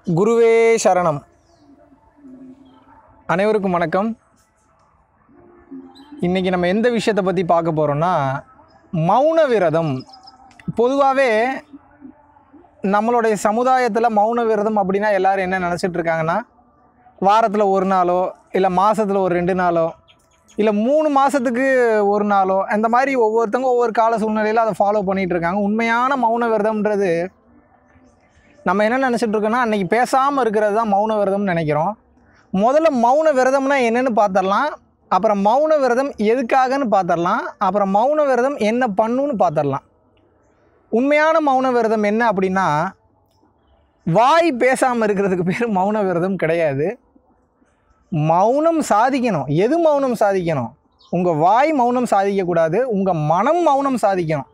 குருவே சரணம் அனைவருக்கும் வணக்கம் இன்றைக்கி நம்ம எந்த விஷயத்தை பற்றி பார்க்க போகிறோம்னா மௌன விரதம் பொதுவாகவே நம்மளுடைய சமுதாயத்தில் மௌன விரதம் அப்படின்னா எல்லாரும் என்ன நினச்சிட்டு இருக்காங்கன்னா வாரத்தில் ஒரு நாளோ இல்லை மாதத்தில் ஒரு ரெண்டு நாளோ இல்லை மூணு மாதத்துக்கு ஒரு நாளோ அந்த மாதிரி ஒவ்வொருத்தவங்க ஒவ்வொரு கால சூழ்நிலையில் அதை ஃபாலோ பண்ணிகிட்டு இருக்காங்க உண்மையான மௌன விரதம்ன்றது நம்ம என்ன நினச்சிட்டு இருக்கோம்னா அன்றைக்கி பேசாமல் இருக்கிறது தான் மௌன விரதம்னு நினைக்கிறோம் முதல்ல மௌன விரதம்னா என்னென்னு பார்த்துடலாம் அப்புறம் மௌன விரதம் எதுக்காகன்னு பார்த்துடலாம் அப்புறம் மௌன விரதம் என்ன பண்ணுன்னு பார்த்துடலாம் உண்மையான மௌன விரதம் என்ன அப்படின்னா வாய் பேசாமல் இருக்கிறதுக்கு பேர் மௌன விரதம் கிடையாது மௌனம் சாதிக்கணும் எது மௌனம் சாதிக்கணும் உங்கள் வாய் மௌனம் சாதிக்கக்கூடாது உங்கள் மனம் மௌனம் சாதிக்கணும்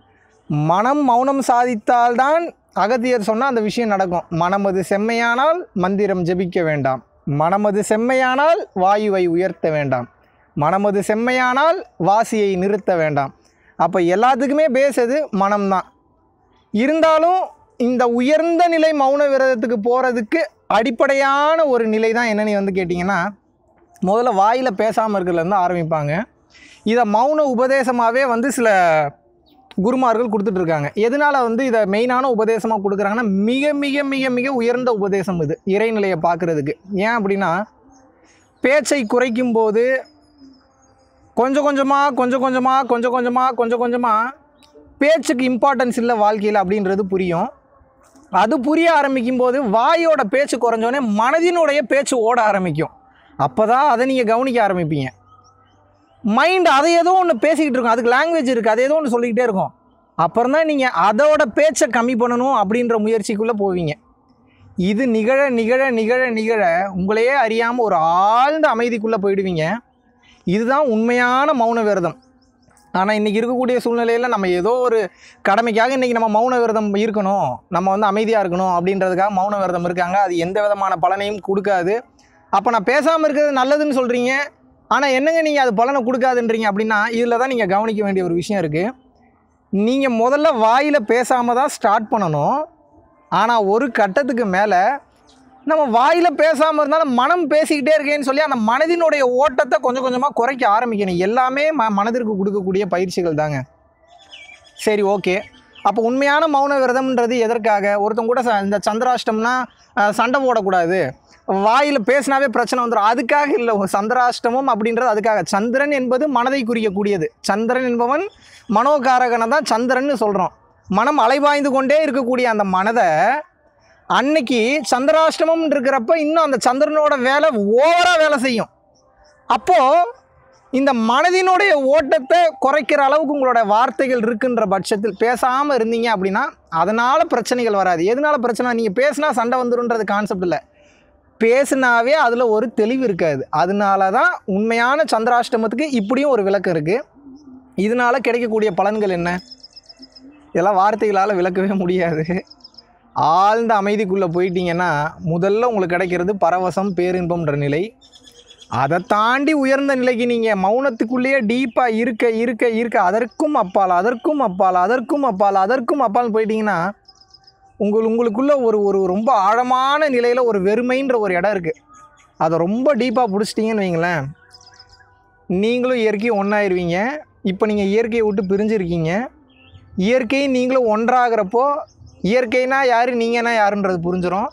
மனம் மௌனம் சாதித்தால்தான் அகத்தியர் சொன்னால் அந்த விஷயம் நடக்கும் மனமது செம்மையானால் மந்திரம் ஜெபிக்க வேண்டாம் மனமது செம்மையானால் வாயுவை உயர்த்த வேண்டாம் மனமது செம்மையானால் வாசியை நிறுத்த வேண்டாம் அப்போ எல்லாத்துக்குமே பேசுறது மனம்தான் இருந்தாலும் இந்த உயர்ந்த நிலை மௌன விரதத்துக்கு போகிறதுக்கு அடிப்படையான ஒரு நிலை தான் என்னன்னு வந்து கேட்டிங்கன்னா முதல்ல வாயில் பேசாமல் இருக்கிறதுலேருந்து ஆரம்பிப்பாங்க இதை மௌன உபதேசமாகவே வந்து சில குருமார்கள் கொடுத்துட்ருக்காங்க எதனால் வந்து இதை மெயினான உபதேசமாக கொடுக்குறாங்கன்னா மிக மிக மிக மிக உயர்ந்த உபதேசம் இது இறைநிலையை பார்க்குறதுக்கு ஏன் அப்படின்னா பேச்சை குறைக்கும் போது கொஞ்சம் கொஞ்சமாக கொஞ்சம் கொஞ்சமாக கொஞ்சம் கொஞ்சமாக கொஞ்சம் கொஞ்சமாக பேச்சுக்கு இம்பார்ட்டன்ஸ் இல்லை வாழ்க்கையில் அப்படின்றது புரியும் அது புரிய ஆரம்பிக்கும் போது வாயோட பேச்சு குறைஞ்சோடனே மனதினுடைய பேச்சு ஓட ஆரம்பிக்கும் அப்போ தான் அதை நீங்கள் கவனிக்க ஆரம்பிப்பீங்க மைண்ட் அதை ஏதோ ஒன்று பேசிக்கிட்டு இருக்கும் அதுக்கு லாங்குவேஜ் இருக்குது அது ஏதோ ஒன்று சொல்லிக்கிட்டே இருக்கும் அப்புறம் தான் நீங்கள் அதோட பேச்சை கம்மி பண்ணணும் அப்படின்ற முயற்சிக்குள்ளே போவீங்க இது நிகழ நிகழ நிகழ நிகழ உங்களையே அறியாமல் ஒரு ஆழ்ந்த அமைதிக்குள்ளே போயிடுவீங்க இதுதான் உண்மையான மௌன விரதம் ஆனால் இன்றைக்கி இருக்கக்கூடிய சூழ்நிலையில் நம்ம ஏதோ ஒரு கடமைக்காக இன்றைக்கி நம்ம மௌன விரதம் இருக்கணும் நம்ம வந்து அமைதியாக இருக்கணும் அப்படின்றதுக்காக மௌன விரதம் இருக்காங்க அது எந்த விதமான பலனையும் கொடுக்காது அப்போ நான் பேசாமல் இருக்கிறது நல்லதுன்னு சொல்கிறீங்க ஆனால் என்னங்க நீங்கள் அது பலனை கொடுக்காதுன்றீங்க அப்படின்னா இதில் தான் நீங்கள் கவனிக்க வேண்டிய ஒரு விஷயம் இருக்குது நீங்கள் முதல்ல வாயில் பேசாமல் தான் ஸ்டார்ட் பண்ணணும் ஆனால் ஒரு கட்டத்துக்கு மேலே நம்ம வாயில் பேசாமல் இருந்தாலும் மனம் பேசிக்கிட்டே இருக்கேன்னு சொல்லி அந்த மனதினுடைய ஓட்டத்தை கொஞ்சம் கொஞ்சமாக குறைக்க ஆரம்பிக்கணும் எல்லாமே ம மனதிற்கு கொடுக்கக்கூடிய பயிற்சிகள் தாங்க சரி ஓகே அப்போ உண்மையான மௌன விரதம்ன்றது எதற்காக ஒருத்தங்க கூட ச- இந்த சந்திராஷ்டம்னா அஹ், சண்டை போடக்கூடாது வாயில் பேசினாவே பிரச்சனை வந்துடும் அதுக்காக இல்லை சந்திராஷ்டமம் அப்படின்றது அதுக்காக சந்திரன் என்பது மனதை குறிக்கக்கூடியது சந்திரன் என்பவன் மனோகாரகனை தான் சந்திரன்னு சொல்கிறோம் மனம் அலைபாய்ந்து கொண்டே இருக்கக்கூடிய அந்த மனதை அன்னைக்கு சந்திராஷ்டமம் இருக்கிறப்ப இன்னும் அந்த சந்திரனோட வேலை ஓவராக வேலை செய்யும் அப்போது இந்த மனதினுடைய ஓட்டத்தை குறைக்கிற அளவுக்கு உங்களோட வார்த்தைகள் இருக்குன்ற பட்சத்தில் பேசாமல் இருந்தீங்க அப்படின்னா அதனால் பிரச்சனைகள் வராது எதனால பிரச்சனை நீங்கள் பேசினா சண்டை வந்துருன்றது கான்செப்ட் இல்லை பேசுனாவே அதில் ஒரு தெளிவு இருக்காது அதனால தான் உண்மையான சந்திராஷ்டமத்துக்கு இப்படியும் ஒரு விளக்கம் இருக்குது இதனால் கிடைக்கக்கூடிய பலன்கள் என்ன இதெல்லாம் வார்த்தைகளால் விளக்கவே முடியாது ஆழ்ந்த அமைதிக்குள்ளே போயிட்டீங்கன்னா முதல்ல உங்களுக்கு கிடைக்கிறது பரவசம் பேரின்பம்ன்ற நிலை அதை தாண்டி உயர்ந்த நிலைக்கு நீங்கள் மௌனத்துக்குள்ளேயே டீப்பாக இருக்க இருக்க இருக்க அதற்கும் அப்பால் அதற்கும் அப்பால் அதற்கும் அப்பால் அதற்கும் அப்பால் போயிட்டீங்கன்னா உங்கள் உங்களுக்குள்ள ஒரு ஒரு ரொம்ப ஆழமான நிலையில் ஒரு வெறுமைன்ற ஒரு இடம் இருக்குது அதை ரொம்ப டீப்பாக பிடிச்சிட்டிங்கன்னு வைங்களேன் நீங்களும் இயற்கையும் ஒன்றாயிருவீங்க இப்போ நீங்கள் இயற்கையை விட்டு பிரிஞ்சிருக்கீங்க இயற்கையும் நீங்களும் ஒன்றாகிறப்போ இயற்கைனா யார் நீங்கள்னா யாருன்றது புரிஞ்சிடும்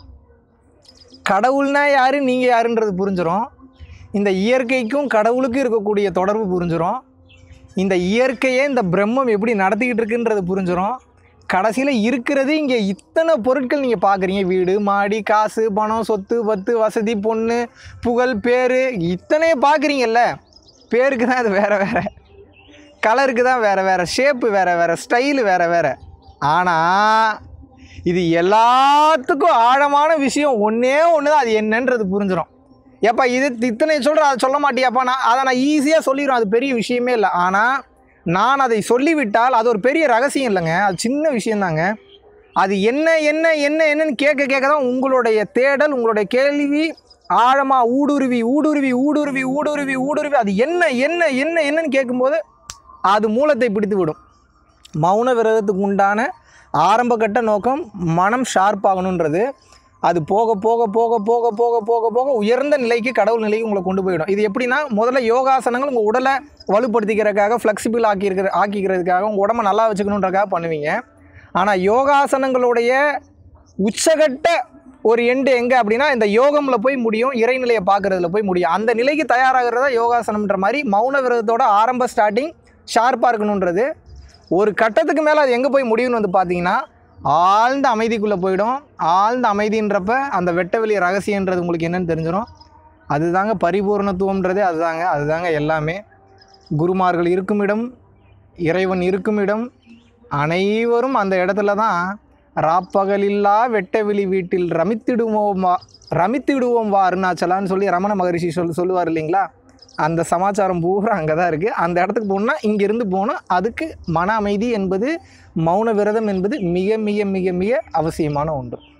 கடவுள்னா யார் நீங்கள் யாருன்றது புரிஞ்சிடும் இந்த இயற்கைக்கும் கடவுளுக்கும் இருக்கக்கூடிய தொடர்பு புரிஞ்சிடும் இந்த இயற்கையை இந்த பிரம்மம் எப்படி நடத்திக்கிட்டு இருக்குன்றது புரிஞ்சிடும் கடைசியில் இருக்கிறது இங்கே இத்தனை பொருட்கள் நீங்கள் பார்க்குறீங்க வீடு மாடி காசு பணம் சொத்து பத்து வசதி பொண்ணு புகழ் பேர் இத்தனையும் பார்க்குறீங்கல்ல பேருக்கு தான் இது வேறு வேறு கலருக்கு தான் வேறு வேறு ஷேப்பு வேறு வேறு ஸ்டைலு வேறு வேறு ஆனால் இது எல்லாத்துக்கும் ஆழமான விஷயம் ஒன்றே ஒன்று தான் அது என்னன்றது புரிஞ்சிடும் ஏப்பா இது இத்தனை சொல்கிற அதை சொல்ல மாட்டியாப்பா நான் அதை நான் ஈஸியாக சொல்லிடுவேன் அது பெரிய விஷயமே இல்லை ஆனால் நான் அதை சொல்லிவிட்டால் அது ஒரு பெரிய ரகசியம் இல்லைங்க அது சின்ன விஷயந்தாங்க அது என்ன என்ன என்ன என்னன்னு கேட்க கேட்க தான் உங்களுடைய தேடல் உங்களுடைய கேள்வி ஆழமாக ஊடுருவி ஊடுருவி ஊடுருவி ஊடுருவி ஊடுருவி அது என்ன என்ன என்ன என்னன்னு கேட்கும்போது அது மூலத்தை பிடித்து விடும் மௌன விரதத்துக்கு உண்டான ஆரம்ப கட்ட நோக்கம் மனம் ஷார்ப் ஆகணுன்றது அது போக போக போக போக போக போக போக உயர்ந்த நிலைக்கு கடவுள் நிலைக்கு உங்களை கொண்டு போயிடும் இது எப்படின்னா முதல்ல யோகாசனங்கள் உங்கள் உடலை வலுப்படுத்திக்கிறதுக்காக ஃப்ளெக்சிபிள் ஆக்கியிருக்கிற ஆக்கிக்கிறதுக்காக உங்கள் உடம்ப நல்லா வச்சுக்கணுன்றக்காக பண்ணுவீங்க ஆனால் யோகாசனங்களுடைய உச்சகட்ட ஒரு எண்டு எங்கே அப்படின்னா இந்த யோகமில் போய் முடியும் இறைநிலையை பார்க்குறதுல போய் முடியும் அந்த நிலைக்கு தயாராகிறதா யோகாசனம்ன்ற மாதிரி மௌன விரதத்தோட ஆரம்ப ஸ்டார்டிங் ஷார்ப்பாக இருக்கணுன்றது ஒரு கட்டத்துக்கு மேலே அது எங்கே போய் முடியும்னு வந்து பார்த்தீங்கன்னா ஆழ்ந்த அமைதிக்குள்ளே போயிடும் ஆழ்ந்த அமைதின்றப்ப அந்த வெட்டவெளி ரகசியன்றது உங்களுக்கு என்னன்னு தெரிஞ்சிடும் அதுதாங்க பரிபூர்ணத்துவம்ன்றதே அதுதாங்க அதுதாங்க எல்லாமே குருமார்கள் இருக்கும் இடம் இறைவன் இருக்கும் இடம் அனைவரும் அந்த இடத்துல தான் ராப்பகலில்லா வெட்டவெளி வீட்டில் ரமித்திடுவோம் வா ரமித்திடுவோம் வா அருணாச்சலான்னு சொல்லி ரமண மகரிஷி சொல் சொல்லுவார் இல்லைங்களா அந்த சமாச்சாரம் பூரா அங்கே தான் இருக்குது அந்த இடத்துக்கு போகணுன்னா இங்கேருந்து போனால் அதுக்கு மன அமைதி என்பது மௌன விரதம் என்பது மிக மிக மிக மிக அவசியமான ஒன்று